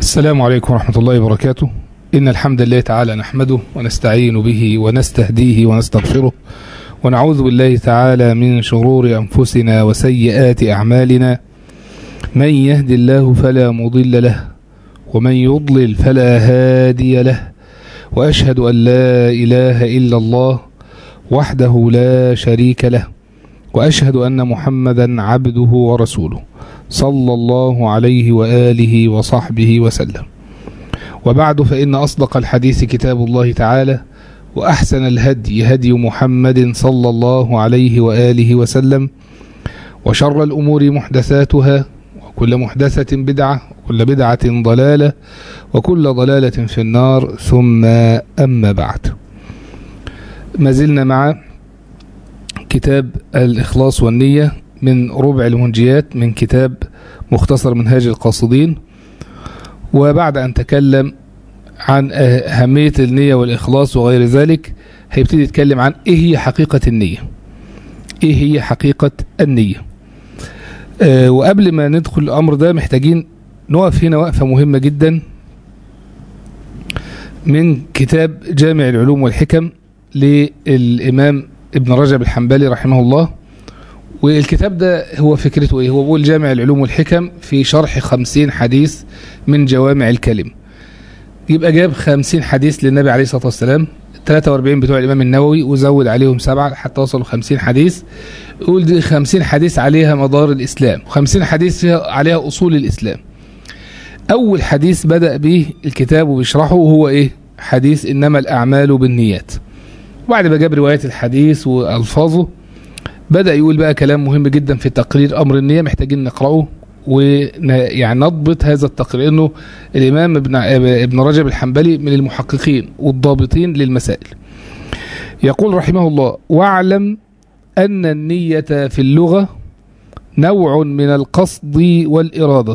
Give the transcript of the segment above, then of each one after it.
السلام عليكم ورحمة الله وبركاته إن الحمد لله تعالى نحمده ونستعين به ونستهديه ونستغفره ونعوذ بالله تعالى من شرور أنفسنا وسيئات أعمالنا من يهد الله فلا مضل له ومن يضلل فلا هادي له وأشهد أن لا إله إلا الله وحده لا شريك له وأشهد أن محمدا عبده ورسوله صلى الله عليه وآله وصحبه وسلم وبعد فإن أصدق الحديث كتاب الله تعالى وأحسن الهدي هدي محمد صلى الله عليه وآله وسلم وشر الأمور محدثاتها وكل محدثة بدعة وكل بدعة ضلالة وكل ضلالة في النار ثم أما بعد ما زلنا مع كتاب الإخلاص والنية من ربع المنجيات من كتاب مختصر منهاج القاصدين وبعد أن تكلم عن أهمية النية والإخلاص وغير ذلك هيبتدي يتكلم عن إيه هي حقيقة النية إيه هي حقيقة النية أه وقبل ما ندخل الأمر ده محتاجين نقف هنا وقفة مهمة جدا من كتاب جامع العلوم والحكم للإمام ابن رجب الحنبلي رحمه الله والكتاب ده هو فكرته ايه هو بيقول جامع العلوم والحكم في شرح خمسين حديث من جوامع الكلم يبقى جاب خمسين حديث للنبي عليه الصلاة والسلام 43 بتوع الإمام النووي وزود عليهم سبعة حتى وصلوا 50 حديث يقول دي 50 حديث عليها مدار الإسلام 50 حديث فيها عليها أصول الإسلام أول حديث بدأ به الكتاب وبيشرحه هو إيه حديث إنما الأعمال بالنيات وبعد ما جاب روايات الحديث وألفاظه بدأ يقول بقى كلام مهم جدا في تقرير أمر النية محتاجين نقرأه ويعني نضبط هذا التقرير انه الامام ابن ابن رجب الحنبلي من المحققين والضابطين للمسائل يقول رحمه الله واعلم ان النية في اللغة نوع من القصد والإرادة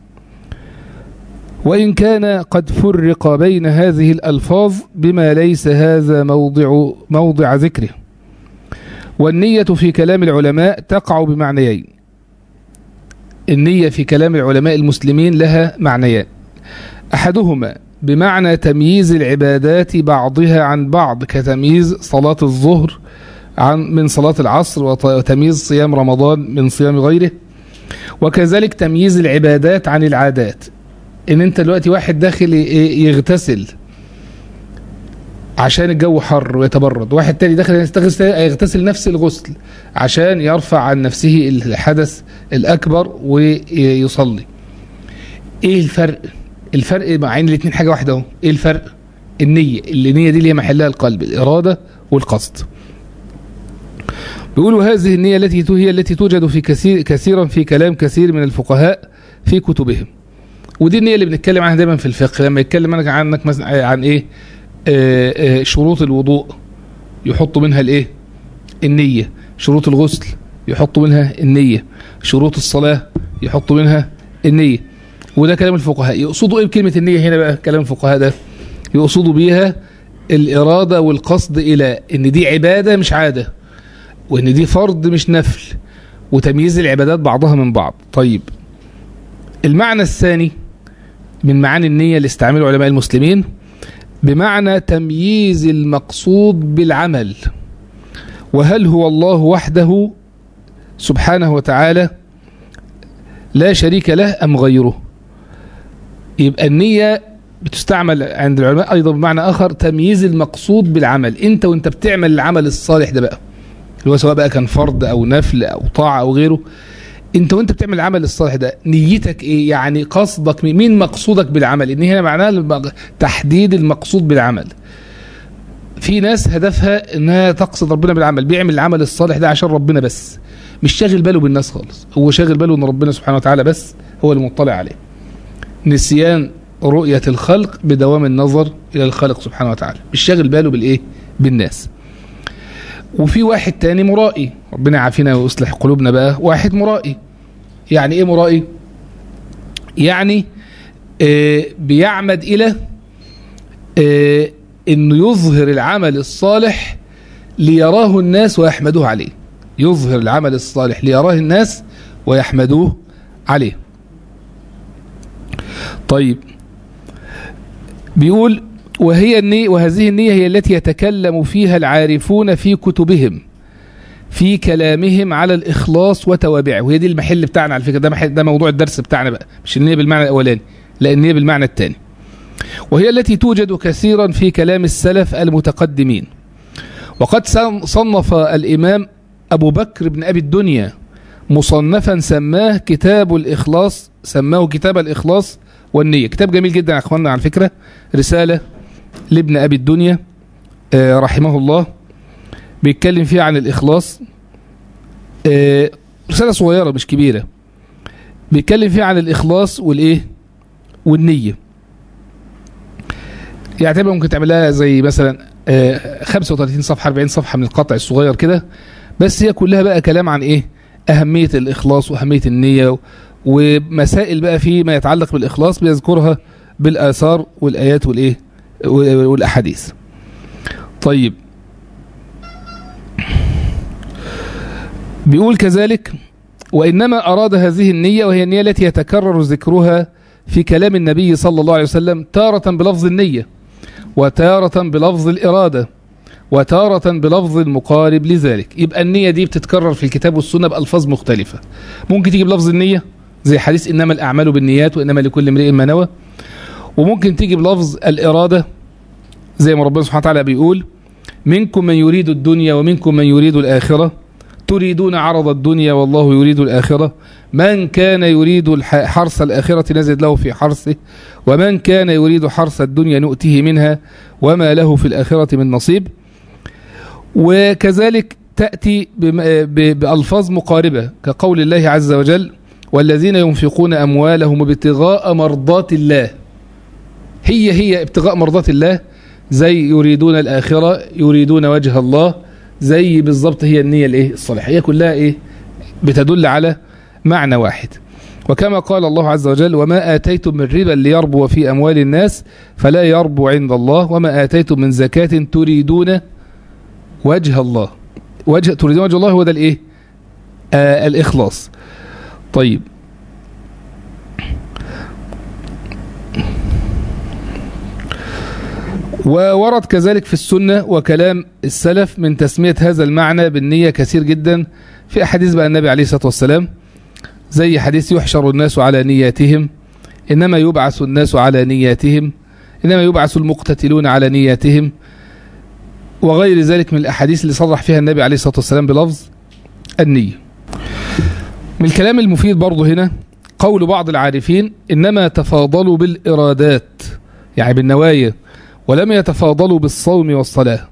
وإن كان قد فرق بين هذه الألفاظ بما ليس هذا موضع موضع ذكره والنية في كلام العلماء تقع بمعنيين النية في كلام العلماء المسلمين لها معنيان أحدهما بمعنى تمييز العبادات بعضها عن بعض كتمييز صلاة الظهر عن من صلاة العصر وتمييز صيام رمضان من صيام غيره وكذلك تمييز العبادات عن العادات ان انت دلوقتي واحد داخل يغتسل عشان الجو حر ويتبرد واحد تاني داخل يغتسل نفس الغسل عشان يرفع عن نفسه الحدث الأكبر ويصلي ايه الفرق الفرق مع ان الاثنين حاجة واحدة اهو ايه الفرق النية النية دي اللي هي محلها القلب الإرادة والقصد بيقولوا هذه النية التي هي التي توجد في كثير كثيرا في كلام كثير من الفقهاء في كتبهم ودي النية اللي بنتكلم عنها دايما في الفقه لما يتكلم عنك عنك مثلا عن ايه آآ آآ شروط الوضوء يحطوا منها الايه النية شروط الغسل يحطوا منها النية شروط الصلاة يحطوا منها النية وده كلام الفقهاء يقصدوا ايه بكلمة النية هنا بقى كلام الفقهاء ده يقصدوا بيها الإرادة والقصد إلى إن دي عبادة مش عادة وإن دي فرض مش نفل وتمييز العبادات بعضها من بعض طيب المعنى الثاني من معاني النية اللي استعمله علماء المسلمين بمعنى تمييز المقصود بالعمل وهل هو الله وحده سبحانه وتعالى لا شريك له أم غيره يبقى النية بتستعمل عند العلماء أيضا بمعنى آخر تمييز المقصود بالعمل أنت وانت بتعمل العمل الصالح ده بقى اللي هو سواء بقى كان فرض أو نفل أو طاعة أو غيره انت وانت بتعمل العمل الصالح ده نيتك ايه يعني قصدك مين مقصودك بالعمل ان هنا معناها تحديد المقصود بالعمل في ناس هدفها انها تقصد ربنا بالعمل بيعمل العمل الصالح ده عشان ربنا بس مش شاغل باله بالناس خالص هو شاغل باله ان ربنا سبحانه وتعالى بس هو المطلع عليه نسيان رؤية الخلق بدوام النظر الى الخالق سبحانه وتعالى مش شاغل باله بالايه بالناس وفي واحد تاني مرائي ربنا يعافينا ويصلح قلوبنا بقى واحد مرائي يعني ايه مرائي يعني آه بيعمد الى آه انه يظهر العمل الصالح ليراه الناس ويحمدوه عليه يظهر العمل الصالح ليراه الناس ويحمدوه عليه طيب بيقول وهي النية وهذه النية هي التي يتكلم فيها العارفون في كتبهم في كلامهم على الإخلاص وتوابعه وهي دي المحل بتاعنا على فكرة ده, محل ده موضوع الدرس بتاعنا بقى مش النية بالمعنى الأولاني لا النية بالمعنى الثاني وهي التي توجد كثيرا في كلام السلف المتقدمين وقد صنف الإمام أبو بكر بن أبي الدنيا مصنفا سماه كتاب الإخلاص سماه كتاب الإخلاص والنية كتاب جميل جدا يا أخواننا على فكرة رسالة لابن أبي الدنيا آه رحمه الله بيتكلم فيها عن الإخلاص آه رسالة صغيرة مش كبيرة بيتكلم فيها عن الإخلاص والإيه والنية يعني تقريبا ممكن تعملها زي مثلا آه 35 صفحة 40 صفحة من القطع الصغير كده بس هي كلها بقى كلام عن إيه أهمية الإخلاص وأهمية النية ومسائل بقى فيما يتعلق بالإخلاص بيذكرها بالآثار والآيات والإيه والأحاديث طيب بيقول كذلك وإنما أراد هذه النية وهي النية التي يتكرر ذكرها في كلام النبي صلى الله عليه وسلم تارة بلفظ النية وتارة بلفظ الإرادة وتارة بلفظ مقارب لذلك يبقى النية دي بتتكرر في الكتاب والسنة بألفاظ مختلفة ممكن تيجي بلفظ النية زي حديث إنما الأعمال بالنيات وإنما لكل امرئ ما نوى وممكن تيجي بلفظ الإرادة زي ما ربنا سبحانه وتعالى بيقول منكم من يريد الدنيا ومنكم من يريد الآخرة تريدون عرض الدنيا والله يريد الآخرة من كان يريد حرث الآخرة نزد له في حرثه ومن كان يريد حرث الدنيا نؤته منها وما له في الآخرة من نصيب وكذلك تأتي بألفاظ مقاربة كقول الله عز وجل والذين ينفقون أموالهم ابتغاء مرضات الله هي هي ابتغاء مرضات الله زي يريدون الآخرة يريدون وجه الله زي بالضبط هي النية الايه الصالحة هي كلها ايه بتدل على معنى واحد وكما قال الله عز وجل وما آتيتم من ربا ليربو في أموال الناس فلا يربو عند الله وما آتيتم من زكاة تريدون وجه الله وجه تريدون وجه الله هو ده الايه آه الإخلاص طيب وورد كذلك في السنة وكلام السلف من تسمية هذا المعنى بالنية كثير جدا في أحاديث بقى النبي عليه الصلاة والسلام زي حديث يحشر الناس على نياتهم إنما يبعث الناس على نياتهم إنما يبعث المقتتلون على نياتهم وغير ذلك من الأحاديث اللي صرح فيها النبي عليه الصلاة والسلام بلفظ النية من الكلام المفيد برضه هنا قول بعض العارفين إنما تفاضلوا بالإرادات يعني بالنوايا ولم يتفاضلوا بالصوم والصلاة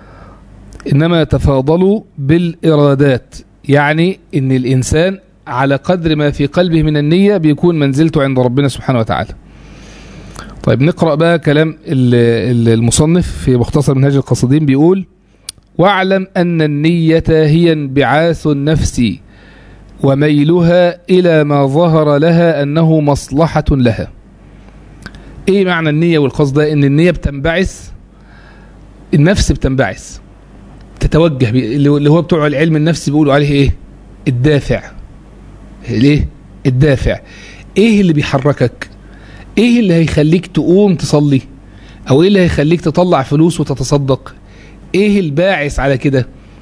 إنما يتفاضلوا بالإرادات يعني إن الإنسان على قدر ما في قلبه من النية بيكون منزلته عند ربنا سبحانه وتعالى طيب نقرأ بقى كلام المصنف في مختصر منهاج القصدين بيقول واعلم أن النية هي انبعاث النفس وميلها إلى ما ظهر لها أنه مصلحة لها ايه معنى النية والقصد ده ان النية بتنبعث النفس بتنبعث تتوجه اللي هو بتوع العلم النفسي بيقولوا عليه ايه الدافع ليه الدافع ايه اللي بيحركك ايه اللي هيخليك تقوم تصلي او ايه اللي هيخليك تطلع فلوس وتتصدق ايه الباعث على كده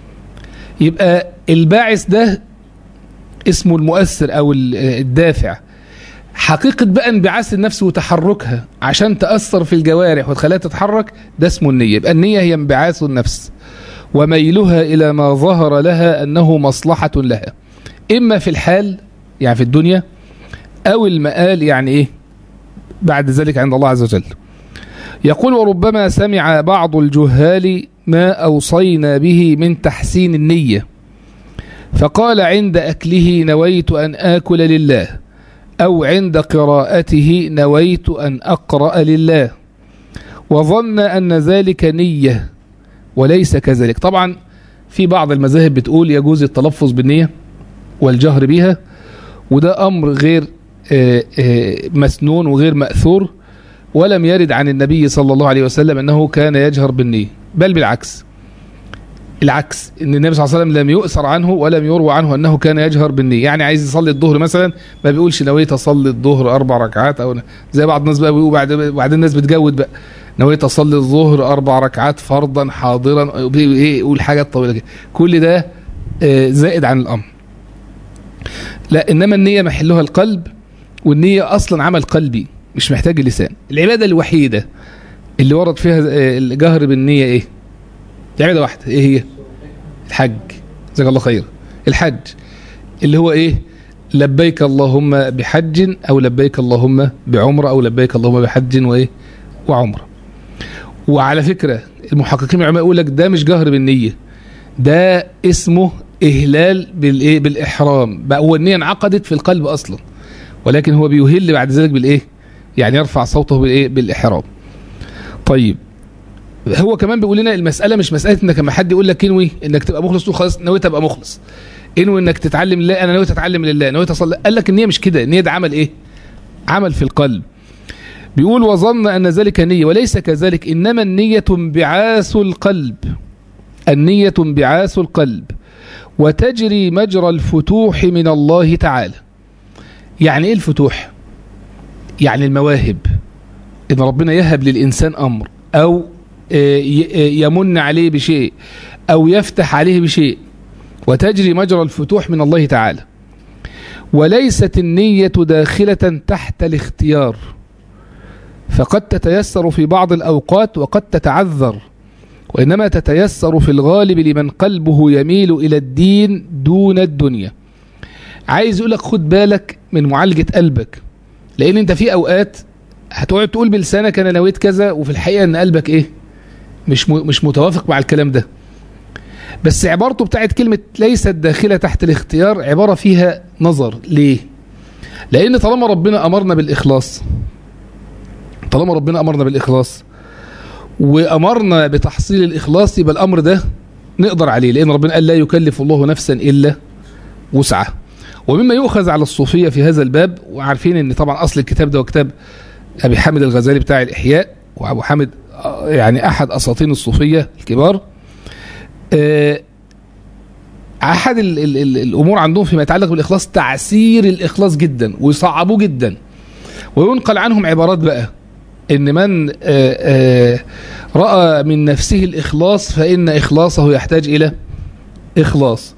يبقى الباعث ده اسمه المؤثر او الدافع حقيقة بقى انبعاث النفس وتحركها عشان تأثر في الجوارح وتخليها تتحرك ده اسمه النية يبقى النية هي انبعاث النفس وميلها إلى ما ظهر لها أنه مصلحة لها إما في الحال يعني في الدنيا أو المآل يعني إيه بعد ذلك عند الله عز وجل يقول وربما سمع بعض الجهال ما أوصينا به من تحسين النية فقال عند أكله نويت أن آكل لله أو عند قراءته نويت أن أقرأ لله وظن أن ذلك نية وليس كذلك طبعا في بعض المذاهب بتقول يجوز التلفظ بالنية والجهر بها وده أمر غير مسنون وغير مأثور ولم يرد عن النبي صلى الله عليه وسلم أنه كان يجهر بالنية بل بالعكس العكس ان النبي صلى الله عليه وسلم لم يؤثر عنه ولم يروى عنه انه كان يجهر بالنية يعني عايز يصلي الظهر مثلا ما بيقولش نويت اصلي الظهر اربع ركعات او زي بعض الناس بقى بيقولوا بعد بعد الناس بتجود بقى نويت اصلي الظهر اربع ركعات فرضا حاضرا ايه يقول حاجات طويله كده كل ده آه، زائد عن الامر لا انما النيه محلها القلب والنيه اصلا عمل قلبي مش محتاج اللسان العباده الوحيده اللي ورد فيها آه، الجهر بالنيه ايه عباده واحده ايه هي الحج جزاك الله خير الحج اللي هو ايه لبيك اللهم بحج او لبيك اللهم بعمره او لبيك اللهم بحج وايه وعمره وعلى فكره المحققين العلماء يقول لك ده مش جهر بالنيه ده اسمه اهلال بالايه بالاحرام بقى هو النيه انعقدت في القلب اصلا ولكن هو بيهل بعد ذلك بالايه يعني يرفع صوته بالايه بالاحرام طيب هو كمان بيقول لنا المساله مش مساله انك لما حد يقول لك انوي انك تبقى مخلص تقول خلاص نويت ابقى مخلص انوي انك تتعلم لله انا نويت اتعلم لله نويت اصلي قال لك النيه مش كده النيه ده عمل ايه عمل في القلب بيقول وظن ان ذلك نيه وليس كذلك انما النيه انبعاث القلب النيه انبعاث القلب وتجري مجرى الفتوح من الله تعالى يعني ايه الفتوح يعني المواهب ان ربنا يهب للانسان امر او آه، ي- آه، يمن عليه بشيء او يفتح عليه بشيء وتجري مجرى الفتوح من الله تعالى وليست النية داخلة تحت الاختيار فقد تتيسر في بعض الأوقات وقد تتعذر وإنما تتيسر في الغالب لمن قلبه يميل إلى الدين دون الدنيا عايز يقولك خد بالك من معالجة قلبك لأن أنت في أوقات هتقعد تقول بلسانك أنا نويت كذا وفي الحقيقة أن قلبك إيه مش م- مش متوافق مع الكلام ده بس عبارته بتاعت كلمة ليست داخلة تحت الاختيار عبارة فيها نظر ليه لأن طالما ربنا أمرنا بالإخلاص طالما ربنا أمرنا بالإخلاص وأمرنا بتحصيل الإخلاص يبقى الأمر ده نقدر عليه لأن ربنا قال لا يكلف الله نفسا إلا وسعها ومما يؤخذ على الصوفية في هذا الباب وعارفين ان طبعا أصل الكتاب ده هو كتاب أبي حامد الغزالي بتاع الإحياء وأبو حامد آه، يعني أحد أساطين الصوفية الكبار آه، أحد ال ال ال الأمور عندهم فيما يتعلق بالإخلاص تعسير الإخلاص جدا ويصعبوه جدا وينقل عنهم عبارات بقى إن من آه، آه، رأى من نفسه الإخلاص فإن إخلاصه يحتاج إلى إخلاص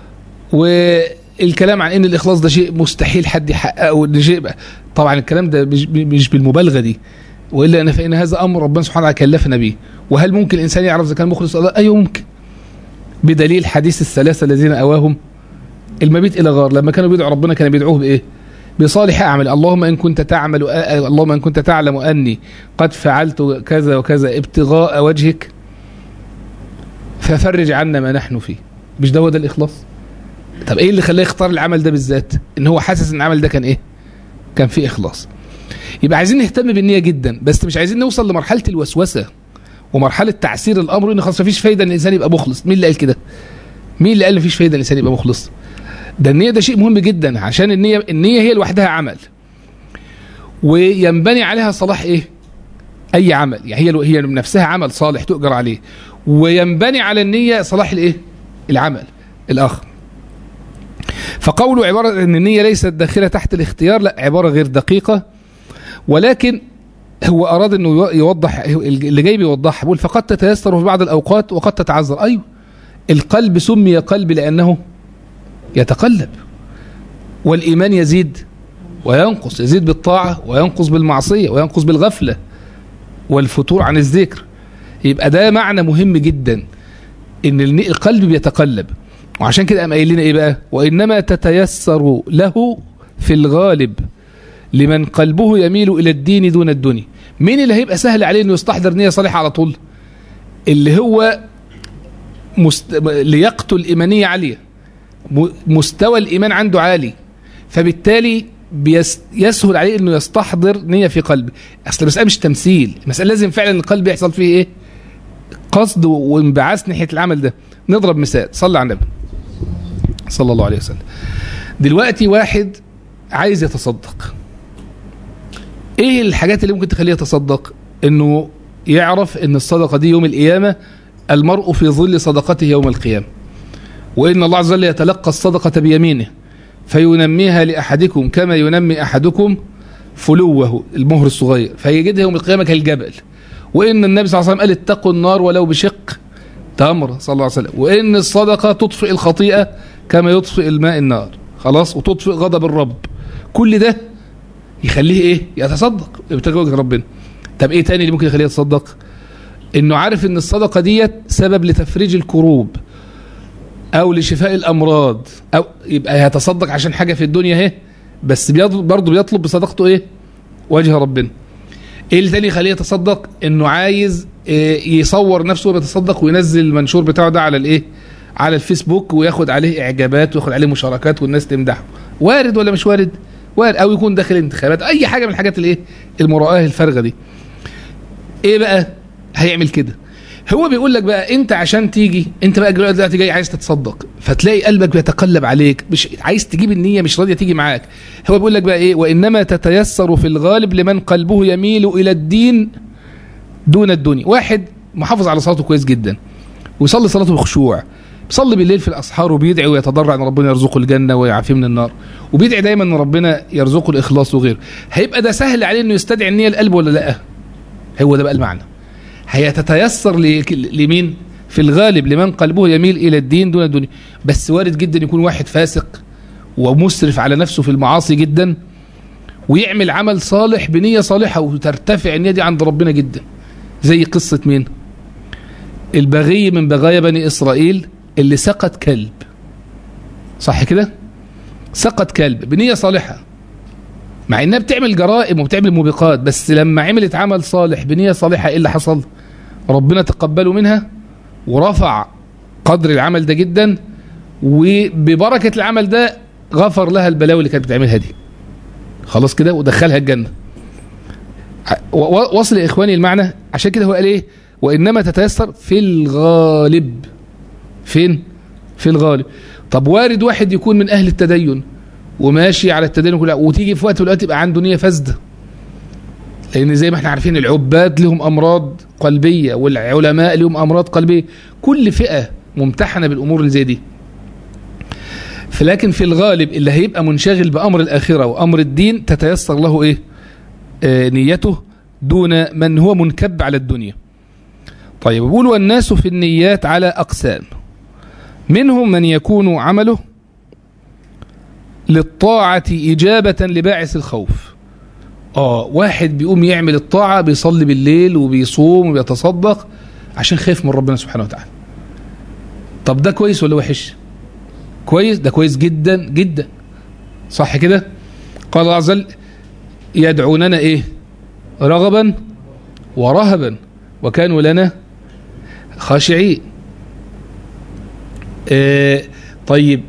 والكلام عن ان الاخلاص ده شيء مستحيل حد يحققه ده شيء بقى. طبعا الكلام ده مش مش بالمبالغه دي والا ان فان هذا امر ربنا سبحانه وتعالى كلفنا به وهل ممكن الانسان يعرف اذا كان مخلص ولا لا ايوه ممكن بدليل حديث الثلاثه الذين اواهم المبيت الى غار لما كانوا بيدعوا ربنا كانوا بيدعوه بايه بصالح اعمل اللهم ان كنت تعمل اللهم ان كنت تعلم اني قد فعلت كذا وكذا ابتغاء وجهك ففرج عنا ما نحن فيه مش ده هو ده الاخلاص طب ايه اللي خلاه يختار العمل ده بالذات ان هو حاسس ان العمل ده كان ايه كان فيه اخلاص يبقى عايزين نهتم بالنيه جدا بس مش عايزين نوصل لمرحله الوسوسه ومرحله تعسير الامر ان خلاص مفيش فايده ان الانسان يبقى مخلص مين اللي قال كده مين اللي قال مفيش فايده ان الانسان يبقى مخلص ده النيه ده شيء مهم جدا عشان النيه النيه هي لوحدها عمل وينبني عليها صلاح ايه اي عمل يعني هي هي نفسها عمل صالح تؤجر عليه وينبني على النيه صلاح الايه العمل الاخر فقوله عبارة أن النية ليست داخلة تحت الاختيار لا عبارة غير دقيقة ولكن هو أراد أنه يوضح اللي جاي بيوضحها بيقول فقد تتيسر في بعض الأوقات وقد تتعذر أيوه القلب سمي قلب لأنه يتقلب والإيمان يزيد وينقص يزيد بالطاعة وينقص بالمعصية وينقص بالغفلة والفتور عن الذكر يبقى ده معنى مهم جدا ان القلب بيتقلب وعشان كده قام قايل لنا ايه بقى وانما تتيسر له في الغالب لمن قلبه يميل الى الدين دون الدنيا مين اللي هيبقى سهل عليه انه يستحضر نيه صالحه على طول اللي هو مست... ليقتل الايمانيه عاليه مستوى الايمان عنده عالي فبالتالي بيس... يسهل عليه انه يستحضر نيه في قلبه اصل المساله مش تمثيل المساله لازم فعلا القلب يحصل فيه ايه قصد وانبعاث ناحيه العمل ده نضرب مثال صلى على النبي صلى الله عليه وسلم دلوقتي واحد عايز يتصدق ايه الحاجات اللي ممكن تخليه يتصدق انه يعرف ان الصدقه دي يوم القيامه المرء في ظل صدقته يوم القيامة وإن الله عز وجل يتلقى الصدقة بيمينه فينميها لأحدكم كما ينمي أحدكم فلوه المهر الصغير فيجدها يوم القيامة كالجبل وإن النبي صلى الله عليه وسلم قال اتقوا النار ولو بشق تمر صلى الله عليه وسلم وإن الصدقة تطفئ الخطيئة كما يطفئ الماء النار خلاص وتطفئ غضب الرب كل ده يخليه ايه يتصدق يبتغي وجه ربنا طب ايه تاني اللي ممكن يخليه يتصدق انه عارف ان الصدقه ديت سبب لتفريج الكروب او لشفاء الامراض او يبقى هيتصدق عشان حاجه في الدنيا اهي بس بيطلب برضه بيطلب بصدقته ايه وجه ربنا ايه اللي تاني يخليه يتصدق انه عايز إيه يصور نفسه بيتصدق وينزل المنشور بتاعه ده على الايه على الفيسبوك وياخد عليه اعجابات وياخد عليه مشاركات والناس تمدحه وارد ولا مش وارد وارد او يكون داخل انتخابات اي حاجه من الحاجات الايه المرائه الفارغه دي ايه بقى هيعمل كده هو بيقول لك بقى انت عشان تيجي انت بقى دلوقتي جاي عايز تتصدق فتلاقي قلبك بيتقلب عليك مش عايز تجيب النيه مش راضيه تيجي معاك هو بيقول لك بقى ايه وانما تتيسر في الغالب لمن قلبه يميل الى الدين دون الدنيا واحد محافظ على صلاته كويس جدا ويصلي صلاته بخشوع بيصلي بالليل في الاسحار وبيدعي ويتضرع ان ربنا يرزقه الجنه ويعافيه من النار وبيدعي دايما ان ربنا يرزقه الاخلاص وغيره هيبقى ده سهل عليه انه يستدعي النيه القلب ولا لا هو ده بقى المعنى هي تتيسر لمين في الغالب لمن قلبه يميل الى الدين دون الدنيا بس وارد جدا يكون واحد فاسق ومسرف على نفسه في المعاصي جدا ويعمل عمل صالح بنيه صالحه وترتفع النيه دي عند ربنا جدا زي قصه مين البغي من بغايا بني اسرائيل اللي سقط كلب صح كده سقط كلب بنيه صالحه مع انها بتعمل جرائم وبتعمل موبقات بس لما عملت عمل صالح بنيه صالحه ايه اللي حصل ربنا تقبله منها ورفع قدر العمل ده جدا وببركه العمل ده غفر لها البلاوي اللي كانت بتعملها دي خلاص كده ودخلها الجنه وصل يا اخواني المعنى عشان كده هو قال ايه وانما تتيسر في الغالب فين في الغالب طب وارد واحد يكون من اهل التدين وماشي على التدين كلها وتيجي في وقت من الاوقات يبقى عنده نيه فاسده لان زي ما احنا عارفين العباد لهم امراض قلبيه والعلماء لهم امراض قلبيه كل فئه ممتحنه بالامور اللي زي دي فلكن في الغالب اللي هيبقى منشغل بامر الاخره وامر الدين تتيسر له ايه آه نيته دون من هو منكب على الدنيا طيب بيقول والناس في النيات على اقسام منهم من يكون عمله للطاعة إجابة لباعث الخوف آه واحد بيقوم يعمل الطاعة بيصلي بالليل وبيصوم وبيتصدق عشان خايف من ربنا سبحانه وتعالى طب ده كويس ولا وحش كويس ده كويس جدا جدا صح كده قال الله عز وجل يدعوننا ايه رغبا ورهبا وكانوا لنا خاشعين آه طيب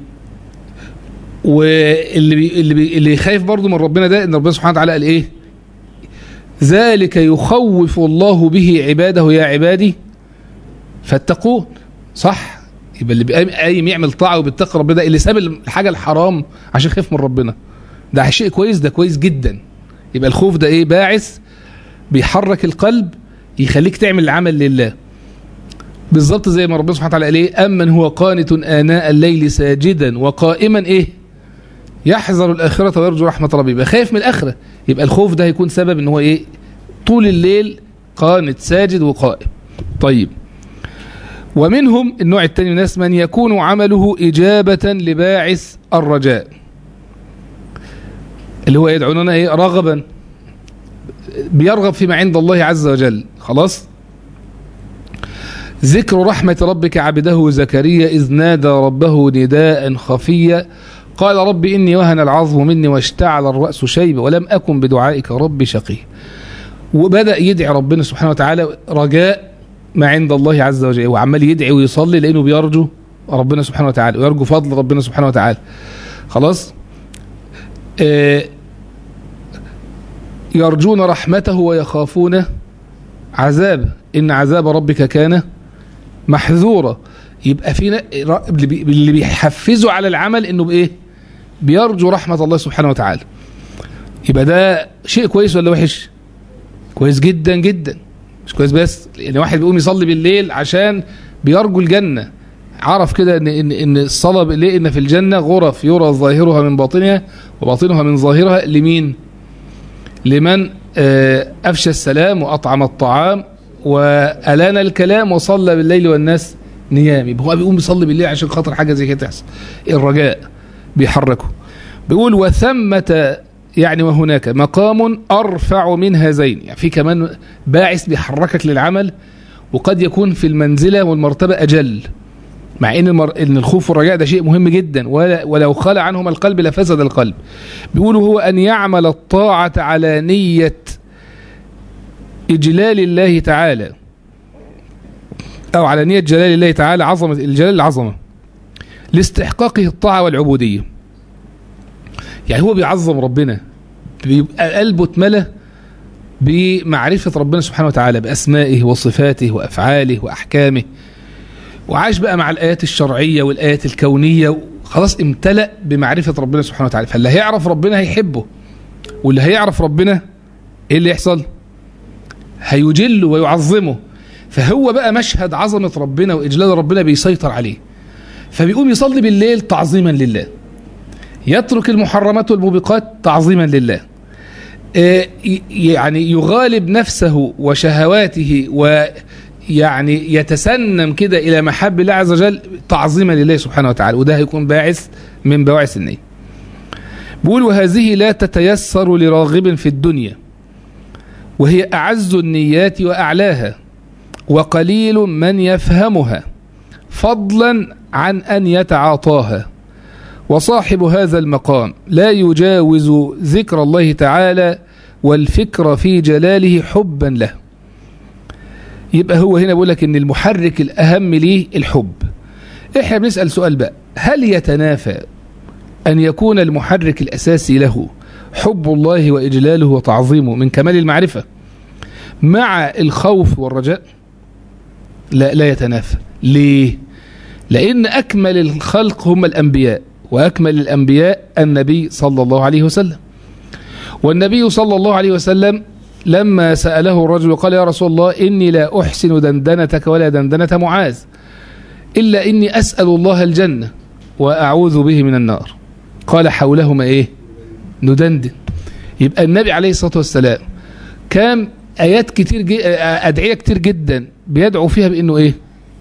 واللي بي اللي بي اللي خايف برضه من ربنا ده ان ربنا سبحانه وتعالى قال ايه ذلك يخوف الله به عباده يا عبادي فاتقون صح يبقى اللي قايم يعمل طاعه وبيتقي ربنا ده اللي ساب الحاجه الحرام عشان خايف من ربنا ده شيء كويس ده كويس جدا يبقى الخوف ده ايه باعث بيحرك القلب يخليك تعمل العمل لله بالظبط زي ما ربنا سبحانه وتعالى قال ايه امن هو قانت اناء الليل ساجدا وقائما ايه يحذر الاخره ويرجو رحمه ربه يبقى خايف من الاخره يبقى الخوف ده هيكون سبب ان هو ايه طول الليل قانت ساجد وقائم طيب ومنهم النوع الثاني من الناس من يكون عمله إجابة لباعث الرجاء اللي هو يدعوننا ايه رغبا بيرغب فيما عند الله عز وجل خلاص ذكر رحمة ربك عبده زكريا إذ نادى ربه نداء خفيا قال رب إني وهن العظم مني واشتعل الرأس شيبا ولم أكن بدعائك رب شقي وبدأ يدعي ربنا سبحانه وتعالى رجاء ما عند الله عز وجل وعمال يدعي ويصلي لأنه بيرجو ربنا سبحانه وتعالى ويرجو فضل ربنا سبحانه وتعالى خلاص آه يرجون رحمته ويخافون عذابه إن عذاب ربك كان محذورة يبقى في اللي بيحفزوا على العمل انه بايه بيرجو رحمة الله سبحانه وتعالى يبقى ده شيء كويس ولا وحش كويس جدا جدا مش كويس بس يعني واحد بيقوم يصلي بالليل عشان بيرجو الجنة عرف كده ان ان ان الصلاه ليه ان في الجنه غرف يرى ظاهرها من باطنها وباطنها من ظاهرها لمين؟ لمن آه، افشى السلام واطعم الطعام والان الكلام وصلى بالليل والناس نيام يبقى هو بيقوم يصلي بالليل عشان خاطر حاجه زي كده تحصل الرجاء بيحركه بيقول وثمة يعني وهناك مقام ارفع من هذين يعني في كمان باعث بيحركك للعمل وقد يكون في المنزله والمرتبه اجل مع ان المر... ان الخوف والرجاء ده شيء مهم جدا ولا... ولو خلع عنهما القلب لفسد القلب بيقولوا هو ان يعمل الطاعه على نيه اجلال الله تعالى او على نيه جلال الله تعالى عظمه الجلال العظمه لاستحقاقه الطاعه والعبوديه يعني هو بيعظم ربنا بيبقى قلبه اتملى بمعرفه ربنا سبحانه وتعالى باسمائه وصفاته وافعاله واحكامه وعاش بقى مع الآيات الشرعية والآيات الكونية خلاص امتلأ بمعرفة ربنا سبحانه وتعالى فاللي هيعرف ربنا هيحبه واللي هيعرف ربنا ايه اللي يحصل هيجله ويعظمه فهو بقى مشهد عظمة ربنا وإجلال ربنا بيسيطر عليه فبيقوم يصلي بالليل تعظيما لله يترك المحرمات والموبقات تعظيما لله آه، ي- يعني يغالب نفسه وشهواته و يعني يتسنم كده الى محب الله عز وجل تعظيما لله سبحانه وتعالى وده هيكون باعث من بواعث النية بيقول وهذه لا تتيسر لراغب في الدنيا وهي اعز النيات واعلاها وقليل من يفهمها فضلا عن ان يتعاطاها وصاحب هذا المقام لا يجاوز ذكر الله تعالى والفكر في جلاله حبا له يبقى هو هنا بيقول لك ان المحرك الاهم ليه الحب احنا بنسال سؤال بقى هل يتنافى ان يكون المحرك الاساسي له حب الله واجلاله وتعظيمه من كمال المعرفه مع الخوف والرجاء لا لا يتنافى ليه لان اكمل الخلق هم الانبياء واكمل الانبياء النبي صلى الله عليه وسلم والنبي صلى الله عليه وسلم لما سأله الرجل قال يا رسول الله إني لا أحسن دندنتك ولا دندنة معاذ إلا إني أسأل الله الجنة وأعوذ به من النار قال حولهما إيه ندندن يبقى النبي عليه الصلاة والسلام كان آيات كتير جي أدعية كتير جدا بيدعو فيها بأنه إيه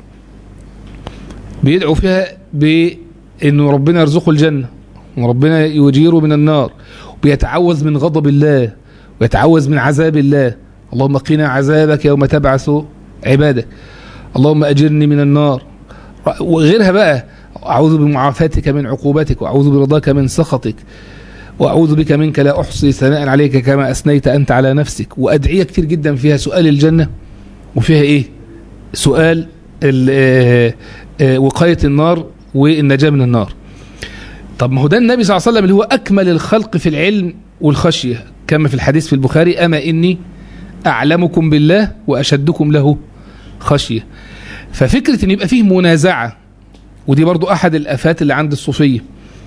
بيدعو فيها بأنه ربنا يرزقه الجنة وربنا يجيره من النار وبيتعوذ من غضب الله ويتعوذ من عذاب الله اللهم قنا عذابك يوم تبعث عبادك اللهم أجرني من النار وغيرها بقى أعوذ بمعافاتك من عقوبتك وأعوذ برضاك من سخطك وأعوذ بك منك لا أحصي ثناء عليك كما أثنيت أنت على نفسك وأدعية كتير جدا فيها سؤال الجنة وفيها إيه سؤال وقاية النار والنجاة من النار طب ما هو ده النبي صلى الله عليه وسلم اللي هو أكمل الخلق في العلم والخشية كما في الحديث في البخاري أما إني أعلمكم بالله وأشدكم له خشية ففكرة أن يبقى فيه منازعة ودي برضو أحد الأفات اللي عند الصوفية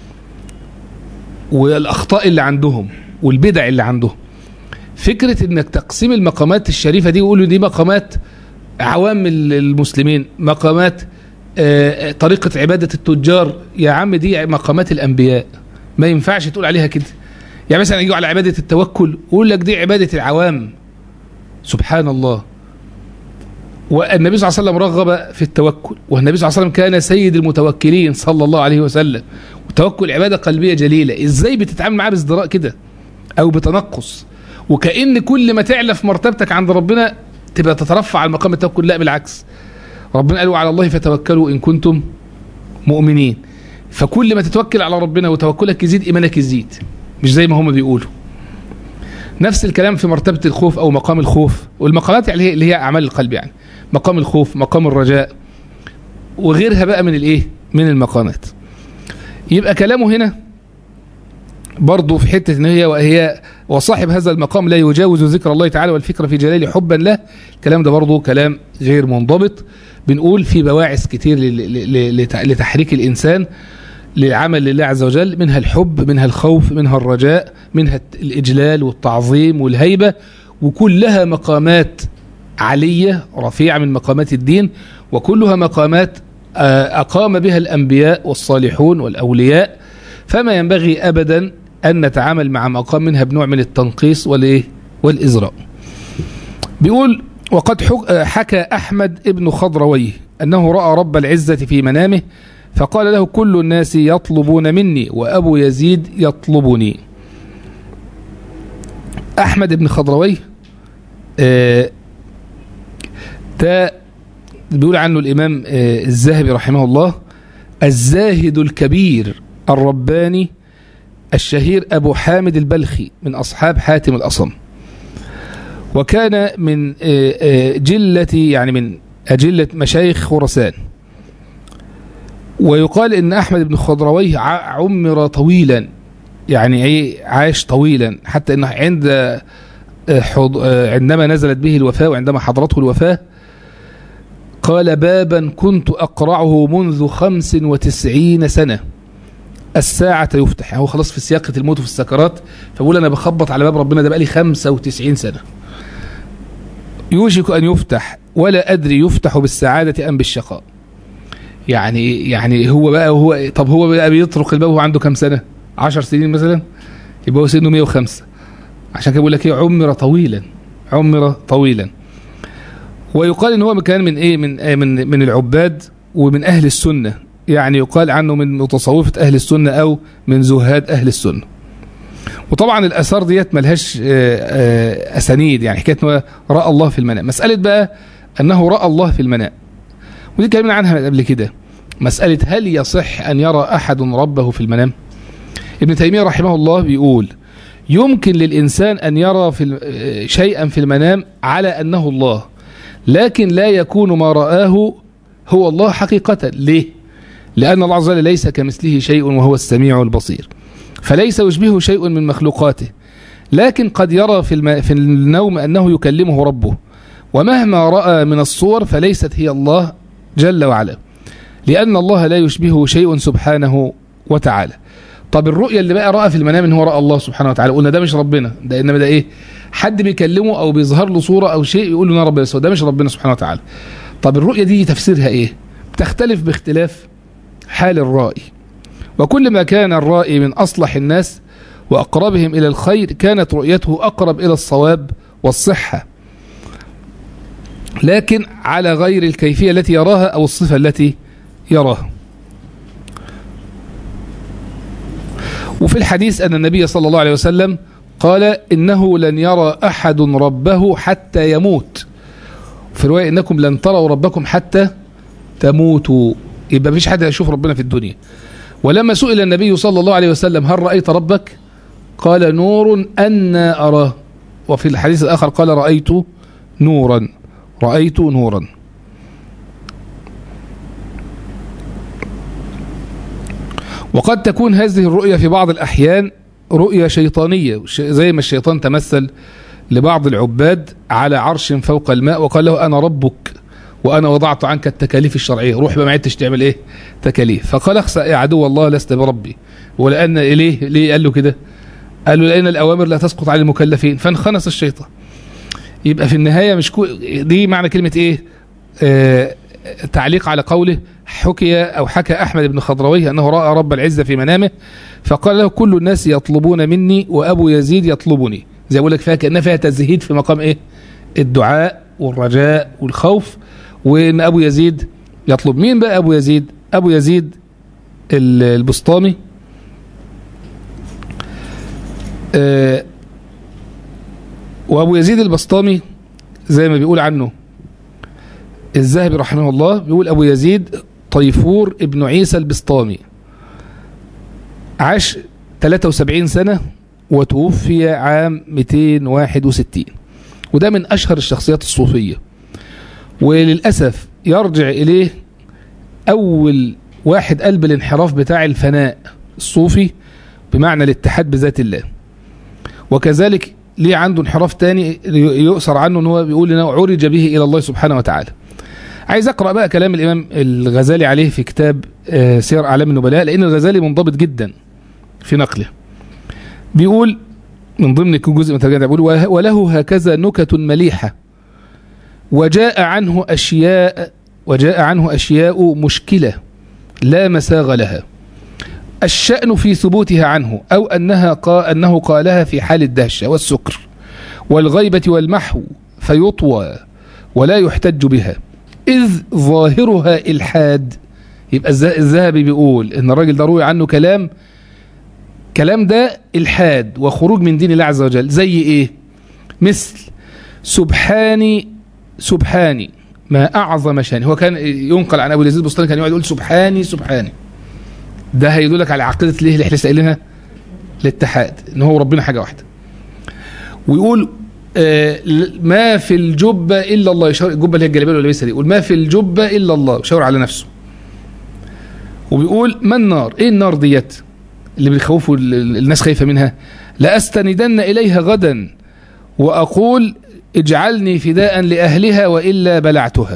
والأخطاء اللي عندهم والبدع اللي عندهم فكرة أنك تقسيم المقامات الشريفة دي ويقولوا دي مقامات عوام المسلمين مقامات آه طريقة عبادة التجار يا عم دي مقامات الأنبياء ما ينفعش تقول عليها كده يعني مثلا يجوا على عبادة التوكل ويقول لك دي عبادة العوام سبحان الله والنبي صلى الله عليه وسلم رغب في التوكل والنبي صلى الله عليه وسلم كان سيد المتوكلين صلى الله عليه وسلم والتوكل عبادة قلبية جليلة ازاي بتتعامل معاه بازدراء كده او بتنقص وكأن كل ما تعلى في مرتبتك عند ربنا تبقى تترفع على مقام التوكل لا بالعكس ربنا قال على الله فتوكلوا إن كنتم مؤمنين فكل ما تتوكل على ربنا وتوكلك يزيد إيمانك يزيد مش زي ما هم بيقولوا نفس الكلام في مرتبة الخوف أو مقام الخوف والمقامات يعني اللي هي أعمال القلب يعني مقام الخوف مقام الرجاء وغيرها بقى من الإيه من المقامات يبقى كلامه هنا برضه في حتة ان هي وهي وصاحب هذا المقام لا يجاوز ذكر الله تعالى والفكرة في جلاله حبا له الكلام ده برضه كلام غير منضبط بنقول في بواعث كتير لتحريك الإنسان للعمل لله عز وجل منها الحب منها الخوف منها الرجاء منها الإجلال والتعظيم والهيبة وكلها مقامات علية رفيعة من مقامات الدين وكلها مقامات آه، أقام بها الأنبياء والصالحون والأولياء فما ينبغي أبدا أن نتعامل مع مقام منها بنوع من التنقيص والإيه والإزراء بيقول وقد حك- آه، حكى أحمد ابن خضرويه أنه رأى رب العزة في منامه فقال له كل الناس يطلبون مني وأبو يزيد يطلبني أحمد بن خضرويه آه، ده بيقول عنه الإمام آه، الذهبي رحمه الله الزاهد الكبير الرباني الشهير أبو حامد البلخي من أصحاب حاتم الأصم وكان من آه، آه، جلة يعني من أجلة مشايخ خراسان ويقال إن أحمد بن خضرويه ع- عمر طويلا يعني إيه عاش طويلا حتى إنه عند آه، حض- آه، عندما نزلت به الوفاة وعندما حضرته الوفاة قال بابا كنت أقرعه منذ خمس وتسعين سنة الساعة يفتح يعني هو خلاص في سياقة الموت وفي السكرات فبقول أنا بخبط على باب ربنا ده بقالي خمسة وتسعين سنة يوشك أن يفتح ولا أدري يفتح بالسعادة أم بالشقاء يعني يعني هو بقى هو طب هو بقى بيطرق الباب وهو عنده كام سنة عشر سنين مثلا يبقى هو سنه 105 عشان كده بقول لك ايه عمر طويلا عمر طويلا ويقال ان هو كان من ايه من آه من من العباد ومن اهل السنه يعني يقال عنه من متصوفه اهل السنه او من زهاد اهل السنه وطبعا الاثار ديت ملهاش آه، آه، اسانيد يعني حكايه إنه راى الله في المنام مساله بقى انه راى الله في المنام ودي اتكلمنا عنها قبل كده مساله هل يصح ان يرى احد ربه في المنام ابن تيميه رحمه الله بيقول يمكن للإنسان أن يرى في ال- شيئا في المنام على أنه الله لكن لا يكون ما رآه هو الله حقيقة ليه؟ لأن الله عز وجل ليس كمثله شيء وهو السميع البصير فليس يشبهه شيء من مخلوقاته لكن قد يرى في, الم... في النوم أنه يكلمه ربه ومهما رأى من الصور فليست هي الله جل وعلا لأن الله لا يشبهه شيء سبحانه وتعالى طب الرؤية اللي بقى رأى في المنام ان هو رأى الله سبحانه وتعالى قلنا ده مش ربنا ده انما ده ايه حد بيكلمه او بيظهر له صورة او شيء يقول له انا ربنا بس هو ده مش ربنا سبحانه وتعالى طب الرؤية دي تفسيرها ايه بتختلف باختلاف حال الرائي وكل ما كان الرائي من اصلح الناس واقربهم الى الخير كانت رؤيته اقرب الى الصواب والصحة لكن على غير الكيفية التي يراها او الصفة التي يراها وفي الحديث أن النبي صلى الله عليه وسلم قال إنه لن يرى أحد ربه حتى يموت في رواية إنكم لن تروا ربكم حتى تموتوا يبقى مفيش حد هيشوف ربنا في الدنيا ولما سئل النبي صلى الله عليه وسلم هل رأيت ربك قال نور أنا أراه وفي الحديث الآخر قال رأيت نورا رأيت نورا وقد تكون هذه الرؤية في بعض الأحيان رؤية شيطانية ش- زي ما الشيطان تمثل لبعض العباد على عرش فوق الماء وقال له أنا ربك وأنا وضعت عنك التكاليف الشرعية روح بقى ما عدتش تعمل إيه تكاليف فقال اخسأ يا عدو الله لست بربي ولأن إليه ليه قال له كده قال له لأن الأوامر لا تسقط على المكلفين فانخنس الشيطان يبقى في النهاية مش كو دي معنى كلمة إيه آه تعليق على قوله حكي أو حكى أحمد بن خضرويه أنه رأى رب العزة في منامه فقال له كل الناس يطلبون مني وأبو يزيد يطلبني زي أقول لك فيها كأنها فيها تزهيد في مقام إيه الدعاء والرجاء والخوف وإن أبو يزيد يطلب مين بقى أبو يزيد أبو يزيد ال- البسطامي آه وأبو يزيد البسطامي زي ما بيقول عنه الذهبي رحمه الله بيقول أبو يزيد طيفور ابن عيسى البسطامي عاش 73 سنة وتوفي عام 261 وده من أشهر الشخصيات الصوفية وللأسف يرجع إليه أول واحد قلب الانحراف بتاع الفناء الصوفي بمعنى الاتحاد بذات الله وكذلك ليه عنده انحراف تاني يؤثر عنه ان هو بيقول انه عرج به الى الله سبحانه وتعالى عايز اقرا بقى كلام الامام الغزالي عليه في كتاب آه، سير اعلام النبلاء لان الغزالي منضبط جدا في نقله بيقول من ضمن جزء من ترجمه بيقول "وه- وله هكذا نكت مليحه وجاء عنه أشياء وجاء عنه أشياء مشكلة لا مساغ لها الشأن في ثبوتها عنه أو أنها قا أنه قالها في حال الدهشة والسكر والغيبة والمحو فيطوى ولا يحتج بها إذ ظاهرها إلحاد يبقى الذهبي بيقول إن الراجل ده روي عنه كلام كلام ده إلحاد وخروج من دين الله عز وجل زي إيه مثل سبحاني سبحاني ما أعظم شاني هو كان ينقل عن أبو اليزيد البسطاني كان يقعد يقول سبحاني سبحاني ده هيدلك على عقيدة ليه اللي احنا لسه قايلينها الاتحاد ان هو ربنا حاجة واحدة ويقول آه ما في الجبة إلا الله يشاور الجبة اللي هي الجلابية اللي لابسها دي يقول ما في الجبة إلا الله يشاور على نفسه وبيقول ما النار ايه النار ديت اللي بيخوفوا الناس خايفة منها لأستندن إليها غدا وأقول اجعلني فداء لأهلها وإلا بلعتها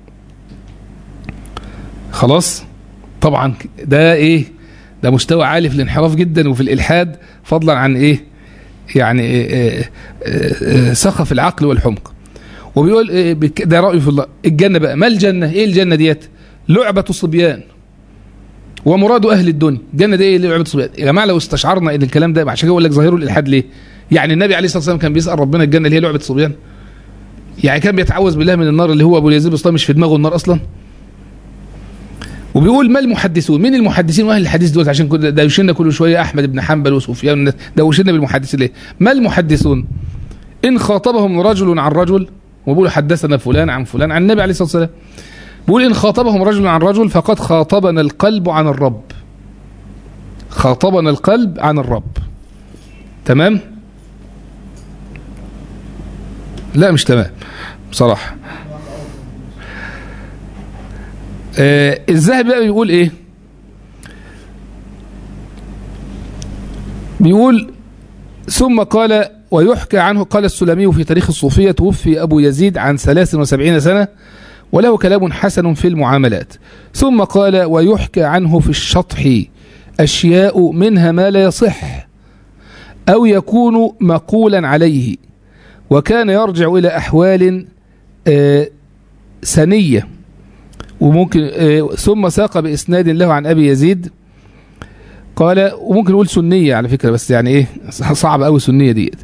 خلاص طبعا ده ايه ده مستوى عالي في الانحراف جدا وفي الإلحاد فضلا عن ايه يعني إيه إيه إيه سخف العقل والحمق وبيقول إيه ده رأيه في الله الجنة بقى ما الجنة ايه الجنة ديت لعبة صبيان ومراد اهل الدنيا الجنة دي ايه لعبة صبيان يا جماعة لو استشعرنا ان الكلام ده عشان كده اقول لك ظاهره الالحاد ليه يعني النبي عليه الصلاة والسلام كان بيسأل ربنا الجنة اللي هي لعبة صبيان يعني كان بيتعوذ بالله من النار اللي هو ابو اليزيد البسطامي مش في دماغه النار اصلا وبيقول ما المحدثون مين المحدثين واهل الحديث دول عشان كده دوشنا كل شويه احمد بن حنبل وسفيان دوشنا بالمحدثين ليه ما المحدثون ان خاطبهم رجل عن رجل وبيقول حدثنا فلان عن فلان عن النبي عليه الصلاه والسلام بيقول ان خاطبهم رجل عن رجل فقد خاطبنا القلب عن الرب خاطبنا القلب عن الرب تمام لا مش تمام بصراحه آه الذهبي بقى بيقول ايه بيقول ثم قال ويحكى عنه قال السلمي في تاريخ الصوفية توفي أبو يزيد عن 73 سنة وله كلام حسن في المعاملات ثم قال ويحكى عنه في الشطح أشياء منها ما لا يصح أو يكون مقولا عليه وكان يرجع إلى أحوال آه سنيه وممكن ثم ساق بإسناد له عن أبي يزيد قال وممكن نقول سنية على فكرة بس يعني إيه صعب أوي سنية ديت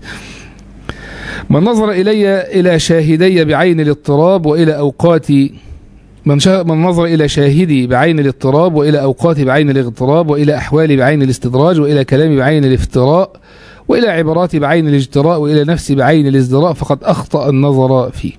من نظر إلي إلى شاهدي بعين الاضطراب وإلى أوقات من, شا من نظر إلى شاهدي بعين الاضطراب وإلى أوقاتي بعين الاغتراب وإلى أحوالي بعين الاستدراج وإلى كلامي بعين الافتراء وإلى عباراتي بعين الاجتراء وإلى نفسي بعين الازدراء فقد أخطأ النظر فيه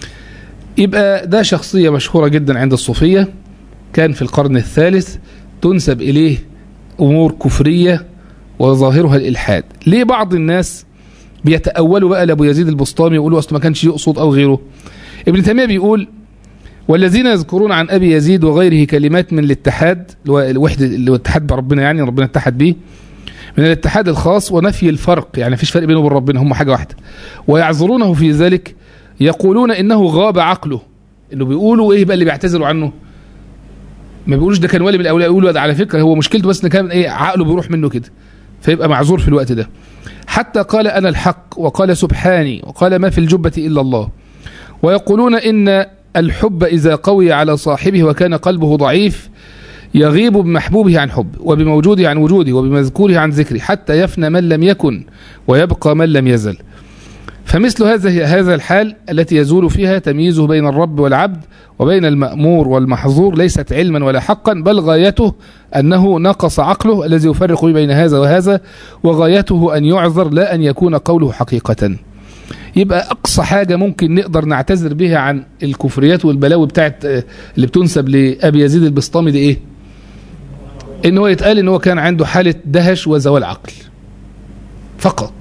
يبقى ده شخصية مشهورة جدا عند الصوفية كان في القرن الثالث تنسب إليه أمور كفرية وظاهرها الإلحاد ليه بعض الناس بيتأولوا بقى لأبو يزيد البسطامي يقولوا أصلا ما كانش يقصد أو غيره ابن تيمية بيقول والذين يذكرون عن أبي يزيد وغيره كلمات من الاتحاد اللي هو الوحدة اللي هو الاتحاد بربنا يعني ربنا اتحد بيه من الاتحاد الخاص ونفي الفرق يعني مفيش فرق بينه وبين ربنا هم حاجة واحدة ويعذرونه في ذلك يقولون انه غاب عقله انه بيقولوا ايه بقى اللي بيعتذروا عنه ما بيقولوش ده كان ولي من الاولياء يقولوا ده على فكره هو مشكلته بس ان كان ايه عقله بيروح منه كده فيبقى معذور في الوقت ده حتى قال انا الحق وقال سبحاني وقال ما في الجبه الا الله ويقولون ان الحب اذا قوي على صاحبه وكان قلبه ضعيف يغيب بمحبوبه عن حب وبموجوده عن وجوده وبمذكوره عن ذكره حتى يفنى من لم يكن ويبقى من لم يزل فمثل هذا هذا الحال التي يزول فيها تمييزه بين الرب والعبد وبين المأمور والمحظور ليست علما ولا حقا بل غايته أنه نقص عقله الذي يفرق بين هذا وهذا وغايته أن يعذر لا أن يكون قوله حقيقة يبقى أقصى حاجة ممكن نقدر نعتذر بها عن الكفريات والبلاوي بتاعت اللي بتنسب لأبي يزيد البسطامي دي إيه إن هو يتقال إن هو كان عنده حالة دهش وزوال عقل فقط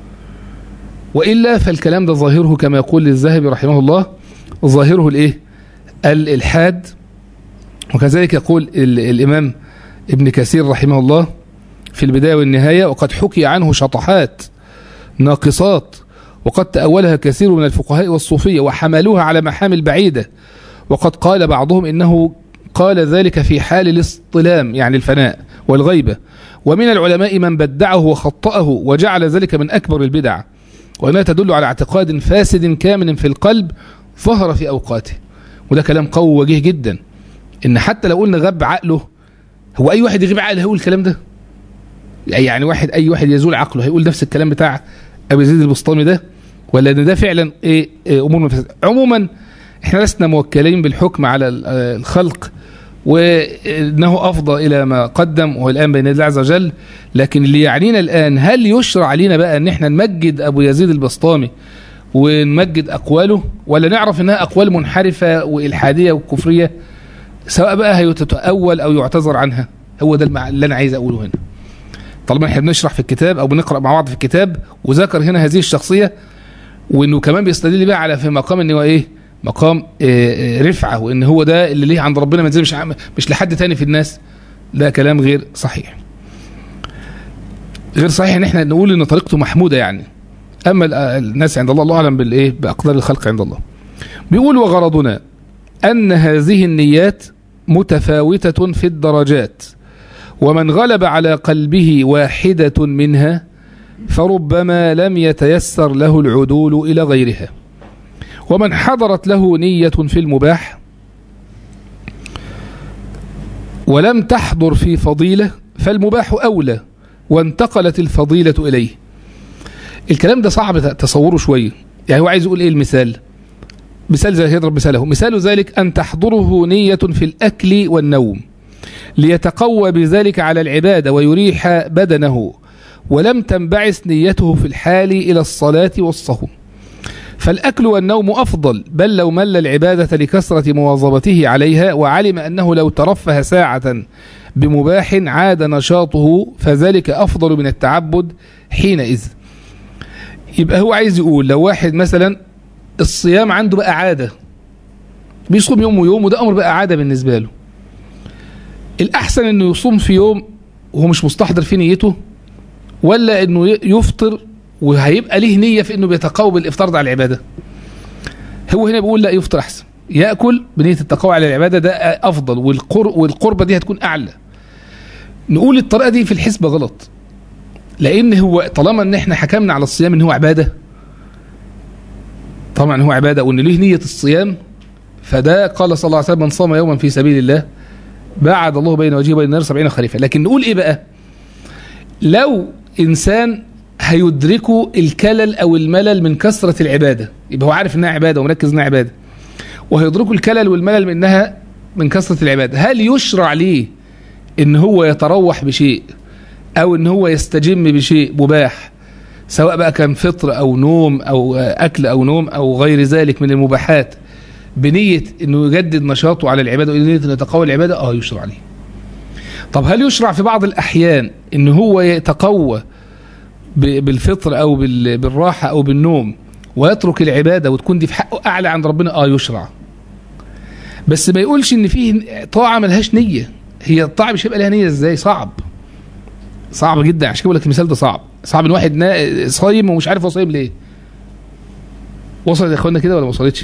وإلا فالكلام ده ظاهره كما يقول الذهبي رحمه الله ظاهره الإيه الإلحاد وكذلك يقول الإمام ابن كثير رحمه الله في البداية والنهاية وقد حكي عنه شطحات ناقصات وقد تأولها كثير من الفقهاء والصوفية وحملوها على محامل بعيدة وقد قال بعضهم إنه قال ذلك في حال الاصطلام يعني الفناء والغيبة ومن العلماء من بدعه وخطأه وجعل ذلك من أكبر البدع وأنها تدل على اعتقاد فاسد كامن في القلب ظهر في اوقاته وده كلام قوي وجيه جدا ان حتى لو قلنا غاب عقله هو اي واحد يغيب عقله هيقول الكلام ده يعني واحد اي واحد يزول عقله هيقول نفس الكلام بتاع ابو يزيد البسطامي ده ولا ان ده فعلا ايه, إيه امور مفسدة عموما احنا لسنا موكلين بالحكم على الخلق وانه افضى الى ما قدم وهو الان بين الله عز وجل لكن اللي يعنينا الان هل يشرع علينا بقى ان احنا نمجد ابو يزيد البسطامي ونمجد اقواله ولا نعرف انها اقوال منحرفه والحاديه وكفريه سواء بقى هيتتأول او يعتذر عنها هو ده اللي انا عايز اقوله هنا طالما احنا بنشرح في الكتاب او بنقرا مع بعض في الكتاب وذكر هنا هذه الشخصيه وانه كمان بيستدل بقى على في مقام ان هو ايه مقام إيه رفعه وان هو ده اللي ليه عند ربنا منزل مش مش لحد تاني في الناس ده كلام غير صحيح غير صحيح ان احنا نقول ان طريقته محموده يعني اما الناس عند الله الله اعلم بالايه باقدار الخلق عند الله بيقول وغرضنا ان هذه النيات متفاوته في الدرجات ومن غلب على قلبه واحده منها فربما لم يتيسر له العدول الى غيرها ومن حضرت له نيه في المباح ولم تحضر في فضيله فالمباح اولى وانتقلت الفضيله اليه الكلام ده صعب تصوره شويه يعني هو عايز يقول ايه المثال مثال زي يضرب مثاله مثال ذلك ان تحضره نيه في الاكل والنوم ليتقوى بذلك على العباده ويريح بدنه ولم تنبعث نيته في الحال الى الصلاه والصوم فالاكل والنوم افضل بل لو مل العباده لكثره مواظبته عليها وعلم انه لو ترفه ساعه بمباح عاد نشاطه فذلك افضل من التعبد حينئذ يبقى هو عايز يقول لو واحد مثلا الصيام عنده بقى عاده بيصوم يوم ويوم وده امر بقى عاده بالنسبه له الاحسن انه يصوم في يوم وهو مش مستحضر في نيته ولا انه يفطر وهيبقى ليه نيه في انه بيتقوى بالافطار ده على العباده هو هنا بيقول لا يفطر احسن ياكل بنيه التقوى على العباده ده افضل والقر والقربه دي هتكون اعلى نقول الطريقه دي في الحسبه غلط لان هو طالما ان احنا حكمنا على الصيام ان هو عباده طبعا هو عباده وان له نيه الصيام فده قال صلى الله عليه وسلم من صام يوما في سبيل الله بعد الله بين وجهه وبين النار سبعين خريفا لكن نقول ايه بقى لو انسان هيدركه الكلل او الملل من كثره العباده يبقى هو عارف انها عباده ومركز انها عباده وهيدركه الكلل والملل منها من كثره العباده هل يشرع ليه ان هو يتروح بشيء او ان هو يستجم بشيء مباح سواء بقى كان فطر او نوم او اكل او نوم او غير ذلك من المباحات بنيه انه يجدد نشاطه على العباده ونيه انه يتقوى العباده اه يشرع عليه طب هل يشرع في بعض الاحيان ان هو يتقوى بالفطر او بالراحه او بالنوم ويترك العباده وتكون دي في حقه اعلى عند ربنا اه يشرع بس ما يقولش ان فيه طاعه ملهاش نيه هي الطاعه مش هيبقى لها نيه ازاي صعب صعب جدا عشان كده بقول لك المثال ده صعب صعب ان واحد صايم ومش عارف هو صايم ليه وصلت يا اخوانا كده ولا ما وصلتش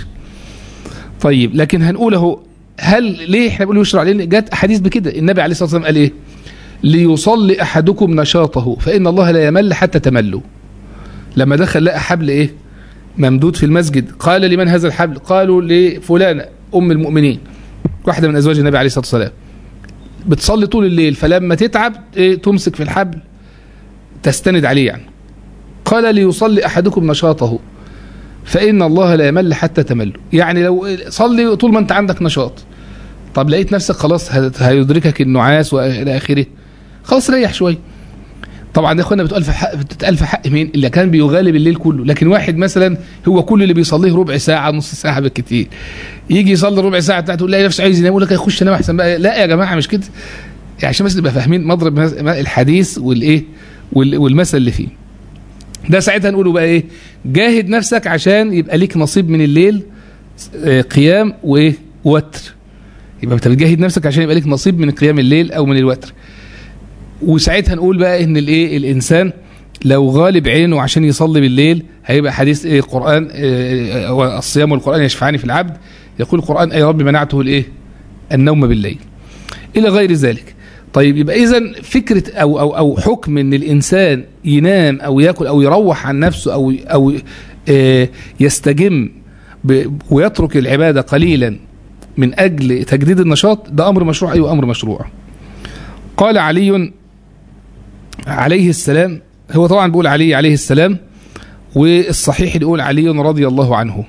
طيب لكن هنقول اهو هل ليه احنا بنقول يشرع لان جت احاديث بكده النبي عليه الصلاه والسلام قال ايه ليصلي احدكم نشاطه فان الله لا يمل حتى تملوا لما دخل لقى حبل ايه ممدود في المسجد قال لمن هذا الحبل قالوا لفلانه ام المؤمنين واحده من ازواج النبي عليه الصلاه والسلام بتصلي طول الليل فلما تتعب إيه تمسك في الحبل تستند عليه يعني قال ليصلي احدكم نشاطه فان الله لا يمل حتى تمل يعني لو صلي طول ما انت عندك نشاط طب لقيت نفسك خلاص هيدركك النعاس والى اخره خلاص ريح شويه طبعا يا اخوانا بتقال في حق بتتقال في حق مين اللي كان بيغالب الليل كله لكن واحد مثلا هو كل اللي بيصليه ربع ساعه نص ساعه بالكتير يجي يصلي ربع ساعه بتاعته يلاقي نفسه عايز ينام يقول لك يخش انام احسن بقى لا يا جماعه مش كده يعني عشان بس نبقى فاهمين مضرب الحديث والايه والمثل اللي فيه ده ساعتها نقوله بقى ايه جاهد نفسك عشان يبقى ليك نصيب من الليل قيام وايه وتر يبقى انت بتجاهد نفسك عشان يبقى ليك نصيب من قيام الليل او من الوتر وساعتها نقول بقى ان الايه الانسان لو غالب عينه عشان يصلي بالليل هيبقى حديث ايه القران إيه الصيام والقران يشفعان في العبد يقول القران اي رب منعته الايه النوم بالليل الى غير ذلك طيب يبقى اذا فكره او او او حكم ان الانسان ينام او ياكل او يروح عن نفسه او او إيه يستجم ب- ويترك العبادة قليلا من أجل تجديد النشاط ده أمر مشروع أيوة أمر مشروع قال علي عليه السلام هو طبعا بيقول علي عليه السلام والصحيح يقول علي رضي الله عنه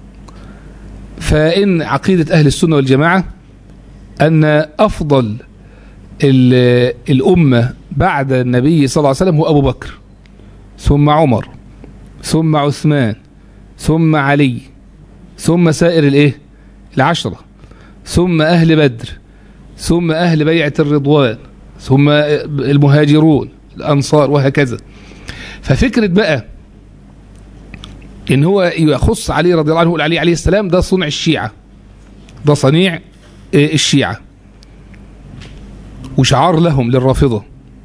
فإن عقيدة أهل السنة والجماعة أن أفضل ال- الأمة بعد النبي صلى الله عليه وسلم هو أبو بكر ثم عمر ثم عثمان ثم علي ثم سائر الايه العشرة ثم أهل بدر ثم أهل بيعة الرضوان ثم المهاجرون الأنصار وهكذا ففكرة بقى إن هو يخص علي رضي الله عنه يقول علي عليه السلام ده صنع الشيعة ده صنيع آه، الشيعة وشعار لهم للرافضة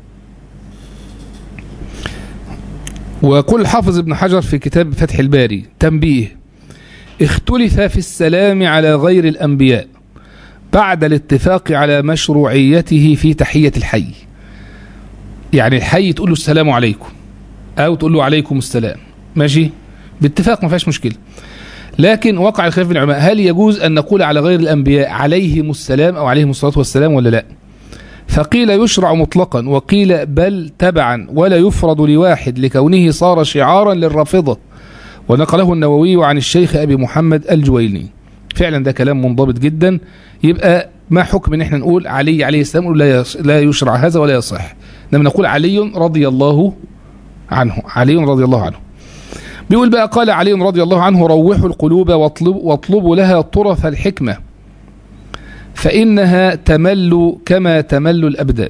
وقل الحافظ ابن حجر في كتاب فتح الباري تنبيه اختلف في السلام على غير الأنبياء بعد الاتفاق على مشروعيته في تحية الحي يعني الحي تقول له السلام عليكم أو تقول له عليكم السلام ماشي باتفاق ما فيهاش مشكلة لكن وقع الخلاف بين العلماء هل يجوز أن نقول على غير الأنبياء عليهم السلام أو عليهم الصلاة والسلام ولا لا فقيل يشرع مطلقا وقيل بل تبعا ولا يفرض لواحد لكونه صار شعارا للرافضة ونقله النووي عن الشيخ أبي محمد الجويني فعلا ده كلام منضبط جدا يبقى ما حكم ان احنا نقول علي عليه السلام نقول لا يص- لا يشرع هذا ولا يصح انما نقول علي رضي الله عنه علي رضي الله عنه بيقول بقى قال علي رضي الله عنه روحوا القلوب واطلب واطلبوا لها طرف الحكمة فإنها تمل كما تمل الأبدان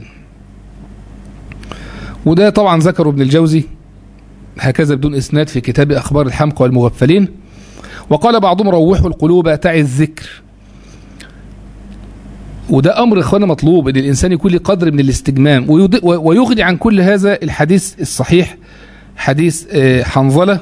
وده طبعا ذكره ابن الجوزي هكذا بدون إسناد في كتاب أخبار الحمقى والمغفلين وقال بعضهم روحوا القلوب تعي الذكر وده أمر إخوانا مطلوب أن الإنسان يكون له قدر من الاستجمام ويد- ويغني عن كل هذا الحديث الصحيح حديث آه، حنظلة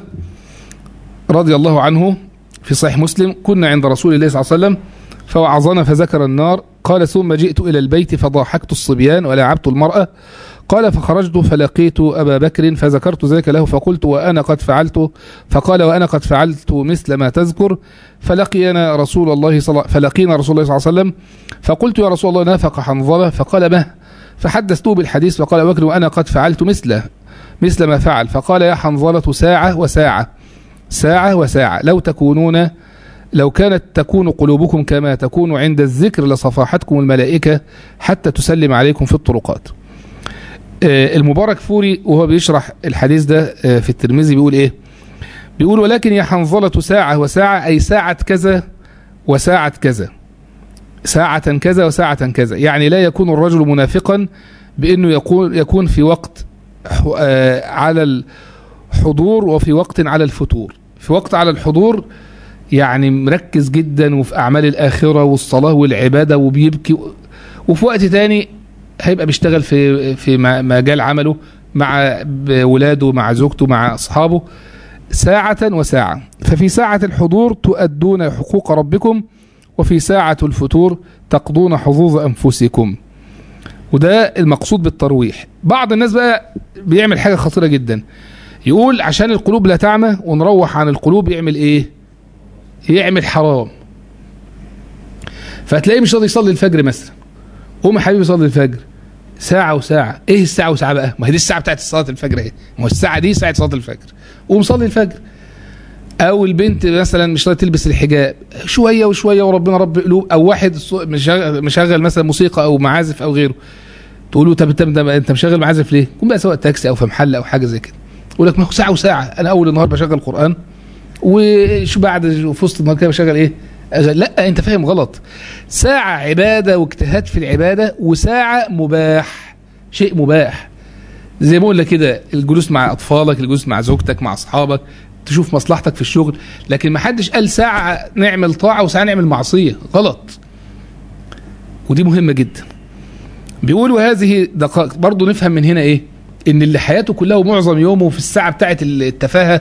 رضي الله عنه في صحيح مسلم كنا عند رسول الله صلى الله عليه وسلم فوعظنا فذكر النار قال ثم جئت إلى البيت فضاحكت الصبيان ولعبت المرأة قال فخرجت فلقيت أبا بكر فذكرت ذلك له فقلت وأنا قد فعلت فقال وأنا قد فعلت مثل ما تذكر فلقينا رسول الله صلى فلقينا رسول الله صلى الله عليه وسلم فقلت يا رسول الله نافق حنظلة فقال ما فحدثته بالحديث فقال أبو بكر وأنا قد فعلت مثله مثل ما فعل فقال يا حنظلة ساعة وساعة ساعة وساعة لو تكونون لو كانت تكون قلوبكم كما تكون عند الذكر لصفاحتكم الملائكة حتى تسلم عليكم في الطرقات آه، المبارك فوري وهو بيشرح الحديث ده آه، في الترمذي بيقول ايه بيقول ولكن يا حنظلة ساعة وساعة أي ساعة كذا وساعة كذا ساعة كذا وساعة كذا يعني لا يكون الرجل منافقا بأنه يكون يكون في وقت ح- آه، على الحضور وفي وقت على الفتور في وقت على الحضور يعني مركز جدا وفي أعمال الآخرة والصلاة والعبادة وبيبكي وفي وقت تاني هيبقى بيشتغل في في م- مجال عمله مع ولاده مع زوجته مع أصحابه ساعة وساعة ففي ساعة الحضور تؤدون حقوق ربكم وفي ساعة الفتور تقضون حظوظ أنفسكم وده المقصود بالترويح بعض الناس بقى بيعمل حاجة خطيرة جدا يقول عشان القلوب لا تعمى ونروح عن القلوب يعمل ايه يعمل حرام فتلاقيه مش راضي يصلي الفجر مثلا قوم يا حبيبي صلي الفجر ساعة وساعة ايه الساعة وساعة بقى ما هي دي الساعة بتاعت صلاة الفجر اهي ما هو الساعة دي ساعة صلاة الفجر قوم صلي الفجر او البنت مثلا مش راضيه تلبس الحجاب شويه وشويه وربنا رب قلوب او واحد صو- مشغل مشغل مثلا موسيقى او معازف او غيره تقول له طب انت انت انت مشغل معازف ليه؟ قوم بقى سواء تاكسي او في محل او حاجه زي كده يقول لك ما هو ساعه وساعه انا اول النهار بشغل قران وشو بعد في وسط النهار كده بشغل ايه؟ أغاني. لا انت فاهم غلط ساعه عباده واجتهاد في العباده وساعه مباح شيء مباح زي ما قلنا كده الجلوس مع اطفالك الجلوس مع زوجتك مع اصحابك تشوف مصلحتك في الشغل لكن ما حدش قال ساعة نعمل طاعة وساعة نعمل معصية غلط ودي مهمة جدا بيقولوا هذه دقائق برضو نفهم من هنا ايه ان اللي حياته كلها ومعظم يومه في الساعة بتاعة التفاهة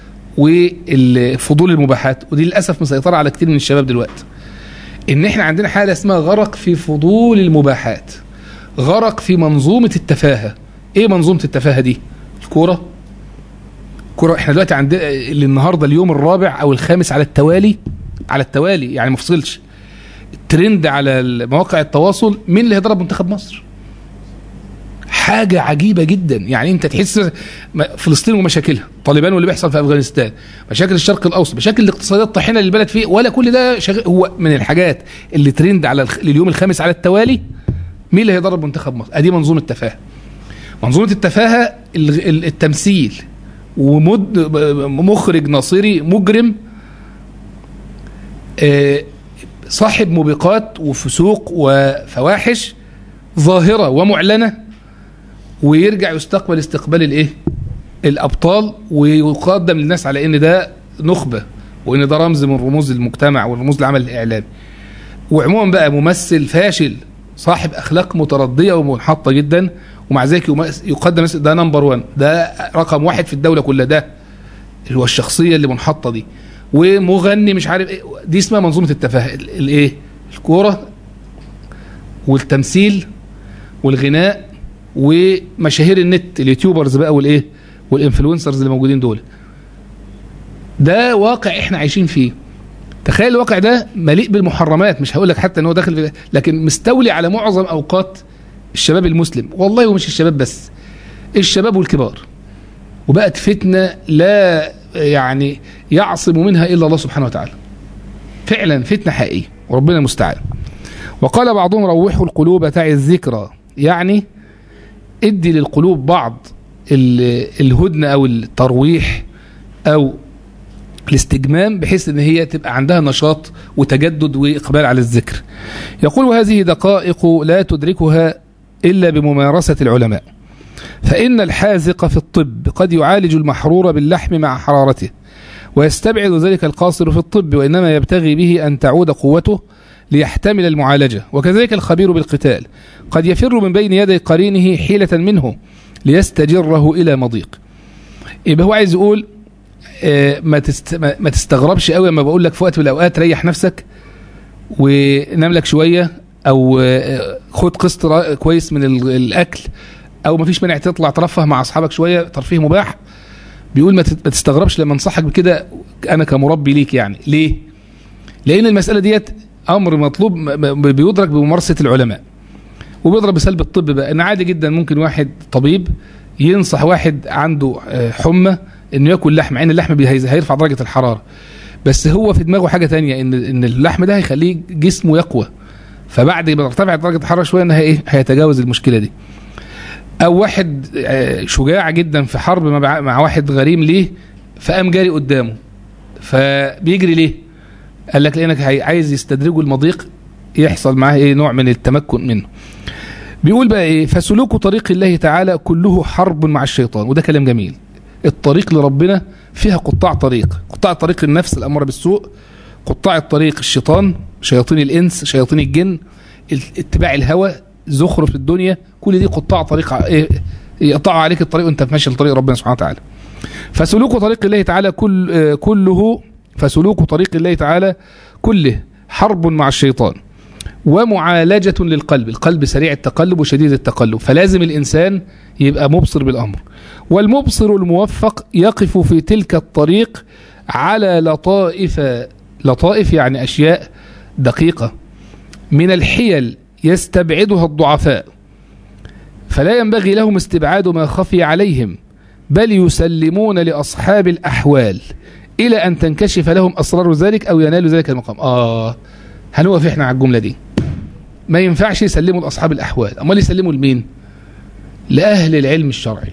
والفضول المباحات ودي للأسف مسيطرة على كتير من الشباب دلوقتي ان احنا عندنا حالة اسمها غرق في فضول المباحات غرق في منظومة التفاهة ايه منظومة التفاهة دي الكورة كرة احنا دلوقتي عندنا اللي النهارده اليوم الرابع او الخامس على التوالي على التوالي يعني ما فصلش الترند على مواقع التواصل مين اللي هيضرب منتخب مصر حاجة عجيبة جدا يعني انت تحس فلسطين ومشاكلها طالبان واللي بيحصل في افغانستان مشاكل الشرق الاوسط مشاكل الاقتصادية الطاحنة اللي البلد فيه ولا كل ده شغ... هو من الحاجات اللي ترند على الخ... اليوم الخامس على التوالي مين اللي هيضرب منتخب مصر ادي منظومة التفاهة منظومة التفاهة التمثيل ومد مخرج ناصري مجرم صاحب موبقات وفسوق وفواحش ظاهرة ومعلنة ويرجع يستقبل استقبال الايه الابطال ويقدم للناس على ان ده نخبة وان ده رمز من رموز المجتمع ورموز العمل الاعلامي وعموما بقى ممثل فاشل صاحب اخلاق متردية ومنحطة جدا ومع ذلك يقدم ده نمبر 1 ده رقم واحد في الدولة كلها ده اللي هو الشخصية اللي منحطة دي ومغني مش عارف ايه دي اسمها منظومة التفاهة الايه الكورة والتمثيل والغناء ومشاهير النت اليوتيوبرز بقى والايه والانفلونسرز اللي موجودين دول ده واقع احنا عايشين فيه تخيل الواقع ده مليء بالمحرمات مش هقول لك حتى ان هو داخل في لكن مستولي على معظم اوقات الشباب المسلم والله ومش الشباب بس الشباب والكبار وبقت فتنة لا يعني يعصم منها إلا الله سبحانه وتعالى فعلا فتنة حقيقية وربنا المستعان وقال بعضهم روحوا القلوب تعي الذكرى يعني ادي للقلوب بعض الهدنة أو الترويح أو الاستجمام بحيث ان هي تبقى عندها نشاط وتجدد واقبال على الذكر يقول هذه دقائق لا تدركها الا بممارسه العلماء فان الحاذق في الطب قد يعالج المحرور باللحم مع حرارته ويستبعد ذلك القاصر في الطب وانما يبتغي به ان تعود قوته ليحتمل المعالجه وكذلك الخبير بالقتال قد يفر من بين يدي قرينه حيله منه ليستجره الى مضيق يبقى هو عايز يقول ما ما تستغربش قوي لما بقول لك في وقت من الاوقات ريح نفسك ونام لك شويه او خد قسط كويس من الاكل او ما فيش مانع تطلع ترفه مع اصحابك شويه ترفيه مباح بيقول ما تستغربش لما انصحك بكده انا كمربي ليك يعني ليه لان المساله ديت امر مطلوب بيدرك بممارسه العلماء وبيضرب بسلب الطب بقى ان عادي جدا ممكن واحد طبيب ينصح واحد عنده حمى انه ياكل لحم عين اللحم هيرفع درجه الحراره بس هو في دماغه حاجه تانية ان ان اللحم ده هيخليه جسمه يقوى فبعد ما ترتفع درجه الحراره شويه انها ايه هيتجاوز المشكله دي او واحد شجاع جدا في حرب مع واحد غريم ليه فقام جاري قدامه فبيجري ليه قال لك لانك عايز يستدرجه المضيق يحصل معاه ايه نوع من التمكن منه بيقول بقى ايه فسلوك طريق الله تعالى كله حرب مع الشيطان وده كلام جميل الطريق لربنا فيها قطاع طريق قطاع طريق النفس الأمر بالسوء قطاع الطريق الشيطان شياطين الإنس شياطين الجن اتباع الهوى زخرف الدنيا كل دي قطاع طريق ايه يقطع عليك الطريق وانت ماشي لطريق ربنا سبحانه وتعالى فسلوك طريق الله تعالى كل كله فسلوك طريق الله تعالى كله حرب مع الشيطان ومعالجة للقلب القلب سريع التقلب وشديد التقلب فلازم الإنسان يبقى مبصر بالأمر والمبصر الموفق يقف في تلك الطريق على لطائف لطائف يعني أشياء دقيقة من الحيل يستبعدها الضعفاء فلا ينبغي لهم استبعاد ما خفي عليهم بل يسلمون لأصحاب الأحوال إلى أن تنكشف لهم أسرار ذلك أو ينالوا ذلك المقام آه هنوقف إحنا على الجملة دي ما ينفعش يسلموا لأصحاب الأحوال أمال يسلموا لمين لأهل العلم الشرعي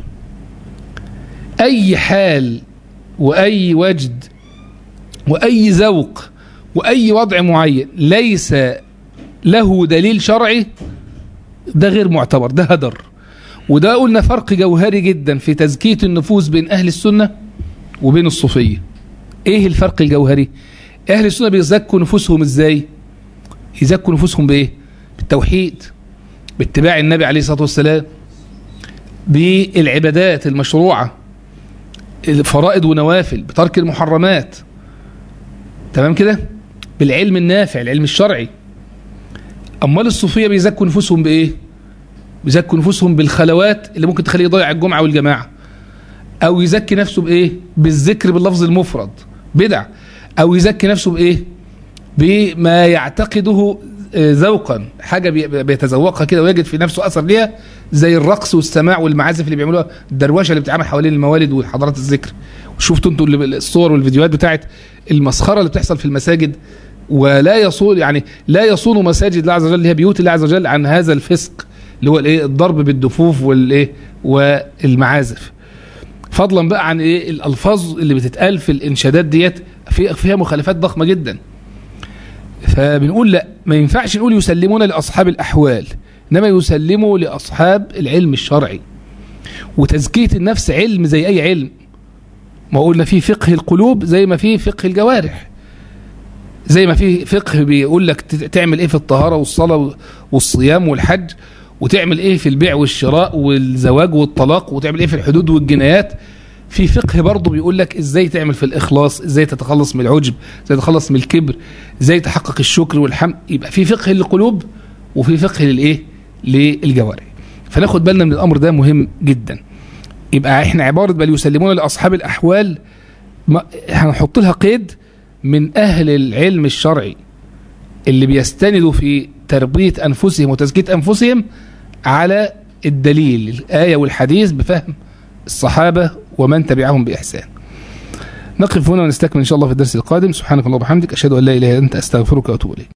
أي حال وأي وجد وأي ذوق وأي وضع معين ليس له دليل شرعي ده غير معتبر ده هدر وده قلنا فرق جوهري جدا في تزكية النفوس بين أهل السنة وبين الصوفية ايه الفرق الجوهري أهل السنة بيزكوا نفوسهم ازاي يزكوا نفوسهم بايه بالتوحيد باتباع النبي عليه الصلاة والسلام بالعبادات المشروعة فرائض ونوافل بترك المحرمات تمام كده بالعلم النافع العلم الشرعي امال الصوفيه بيزكوا نفوسهم بايه بيزكوا نفوسهم بالخلوات اللي ممكن تخليه يضيع الجمعه والجماعه او يزكي نفسه بايه بالذكر باللفظ المفرد بدع او يزكي نفسه بايه بما يعتقده آه، ذوقا حاجه بي- بيتذوقها كده ويجد في نفسه اثر ليها زي الرقص والسماع والمعازف اللي بيعملوها الدروشه اللي بتتعمل حوالين الموالد وحضارات الذكر شفتوا انتوا اللي- الصور والفيديوهات بتاعت المسخره اللي بتحصل في المساجد ولا يصون يعني لا يصون مساجد الله عز وجل اللي هي بيوت الله عز وجل عن هذا الفسق اللي هو الايه الضرب بالدفوف والايه والمعازف فضلا بقى عن ايه الالفاظ اللي بتتقال في الانشادات ديت في فيها مخالفات ضخمه جدا فبنقول لا ما ينفعش نقول يسلمون لاصحاب الاحوال انما يسلموا لاصحاب العلم الشرعي وتزكيه النفس علم زي اي علم ما قلنا في فقه القلوب زي ما في فقه الجوارح زي ما في فقه بيقول لك ت- تعمل ايه في الطهاره والصلاه والصيام والحج وتعمل ايه في البيع والشراء والزواج والطلاق وتعمل ايه في الحدود والجنايات في فقه برضه بيقول لك ازاي تعمل في الاخلاص ازاي تتخلص من العجب ازاي تتخلص من الكبر ازاي تحقق الشكر والحمد يبقى في فقه للقلوب وفي فقه للايه للجوارح فناخد بالنا من الامر ده مهم جدا يبقى احنا عباره بل يسلمون لاصحاب الاحوال ما هنحط لها قيد من اهل العلم الشرعي اللي بيستندوا في تربيه انفسهم وتزكيه انفسهم على الدليل الايه والحديث بفهم الصحابه ومن تبعهم باحسان نقف هنا ونستكمل ان شاء الله في الدرس القادم سبحانك اللهم وبحمدك اشهد ان لا اله الا انت استغفرك واتوب اليك